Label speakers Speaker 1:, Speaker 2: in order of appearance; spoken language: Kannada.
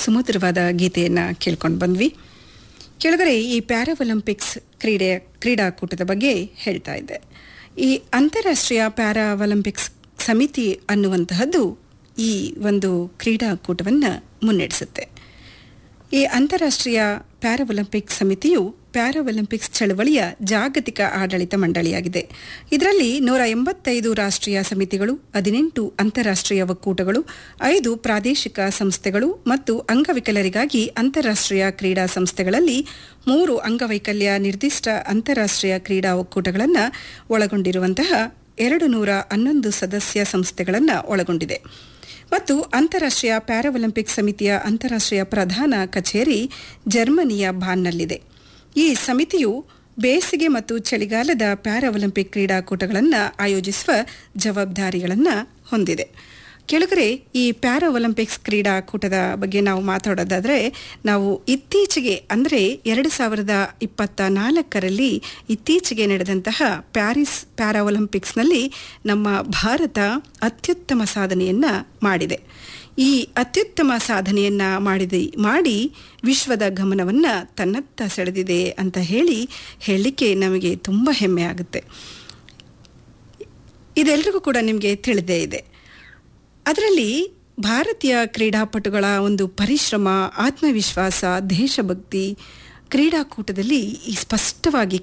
Speaker 1: ಸುಮಧುರವಾದ ಗೀತೆಯನ್ನು ಕೇಳ್ಕೊಂಡು ಬಂದ್ವಿ ಕೆಳಗಡೆ ಈ ಪ್ಯಾರಾ ಒಲಿಂಪಿಕ್ಸ್ ಕ್ರೀಡೆ ಕ್ರೀಡಾಕೂಟದ ಬಗ್ಗೆ ಹೇಳ್ತಾ ಇದ್ದೆ ಈ ಅಂತಾರಾಷ್ಟ್ರೀಯ ಪ್ಯಾರಾ ಒಲಿಂಪಿಕ್ಸ್ ಸಮಿತಿ ಅನ್ನುವಂತಹದ್ದು ಈ ಒಂದು ಕ್ರೀಡಾಕೂಟವನ್ನು ಮುನ್ನಡೆಸುತ್ತೆ ಈ ಅಂತಾರಾಷ್ಟ್ರೀಯ ಪ್ಯಾರಾ ಒಲಿಂಪಿಕ್ ಸಮಿತಿಯು ಪ್ಯಾರಾ ಒಲಿಂಪಿಕ್ಸ್ ಚಳವಳಿಯ ಜಾಗತಿಕ ಆಡಳಿತ ಮಂಡಳಿಯಾಗಿದೆ ಇದರಲ್ಲಿ ನೂರ ಎಂಬತ್ತೈದು ರಾಷ್ಟ್ರೀಯ ಸಮಿತಿಗಳು ಹದಿನೆಂಟು ಅಂತಾರಾಷ್ಟ್ರೀಯ ಒಕ್ಕೂಟಗಳು ಐದು ಪ್ರಾದೇಶಿಕ ಸಂಸ್ಥೆಗಳು ಮತ್ತು ಅಂಗವಿಕಲರಿಗಾಗಿ ಅಂತಾರಾಷ್ಟ್ರೀಯ ಕ್ರೀಡಾ ಸಂಸ್ಥೆಗಳಲ್ಲಿ ಮೂರು ಅಂಗವೈಕಲ್ಯ ನಿರ್ದಿಷ್ಟ ಅಂತಾರಾಷ್ಟ್ರೀಯ ಕ್ರೀಡಾ ಒಕ್ಕೂಟಗಳನ್ನು ಒಳಗೊಂಡಿರುವಂತಹ ಎರಡು ನೂರ ಹನ್ನೊಂದು ಸದಸ್ಯ ಸಂಸ್ಥೆಗಳನ್ನು ಒಳಗೊಂಡಿದೆ ಮತ್ತು ಅಂತಾರಾಷ್ಟ್ರೀಯ ಪ್ಯಾರಾ ಒಲಿಂಪಿಕ್ ಸಮಿತಿಯ ಅಂತಾರಾಷ್ಟ್ರೀಯ ಪ್ರಧಾನ ಕಚೇರಿ ಜರ್ಮನಿಯ ಬಾನ್ನಲ್ಲಿದೆ ಈ ಸಮಿತಿಯು ಬೇಸಿಗೆ ಮತ್ತು ಚಳಿಗಾಲದ ಪ್ಯಾರಾ ಒಲಿಂಪಿಕ್ ಕ್ರೀಡಾಕೂಟಗಳನ್ನು ಆಯೋಜಿಸುವ ಜವಾಬ್ದಾರಿಗಳನ್ನು ಹೊಂದಿದೆ ಕೆಳಗರೆ ಈ ಪ್ಯಾರಾ ಒಲಿಂಪಿಕ್ಸ್ ಕ್ರೀಡಾಕೂಟದ ಬಗ್ಗೆ ನಾವು ಮಾತಾಡೋದಾದರೆ ನಾವು ಇತ್ತೀಚೆಗೆ ಅಂದರೆ ಎರಡು ಸಾವಿರದ ಇಪ್ಪತ್ತ ನಾಲ್ಕರಲ್ಲಿ ಇತ್ತೀಚೆಗೆ ನಡೆದಂತಹ ಪ್ಯಾರಿಸ್ ಪ್ಯಾರಾ ಒಲಿಂಪಿಕ್ಸ್ನಲ್ಲಿ ನಮ್ಮ ಭಾರತ ಅತ್ಯುತ್ತಮ ಸಾಧನೆಯನ್ನು ಮಾಡಿದೆ ಈ ಅತ್ಯುತ್ತಮ ಸಾಧನೆಯನ್ನು ಮಾಡಿದ ಮಾಡಿ ವಿಶ್ವದ ಗಮನವನ್ನು ತನ್ನತ್ತ ಸೆಳೆದಿದೆ ಅಂತ ಹೇಳಿ ಹೇಳಲಿಕ್ಕೆ ನಮಗೆ ತುಂಬ ಹೆಮ್ಮೆ ಆಗುತ್ತೆ ಇದೆಲ್ಲರಿಗೂ ಕೂಡ ನಿಮಗೆ ತಿಳಿದೇ ಇದೆ ಅದರಲ್ಲಿ ಭಾರತೀಯ ಕ್ರೀಡಾಪಟುಗಳ ಒಂದು ಪರಿಶ್ರಮ ಆತ್ಮವಿಶ್ವಾಸ ದೇಶಭಕ್ತಿ ಕ್ರೀಡಾಕೂಟದಲ್ಲಿ ಈ ಸ್ಪಷ್ಟವಾಗಿ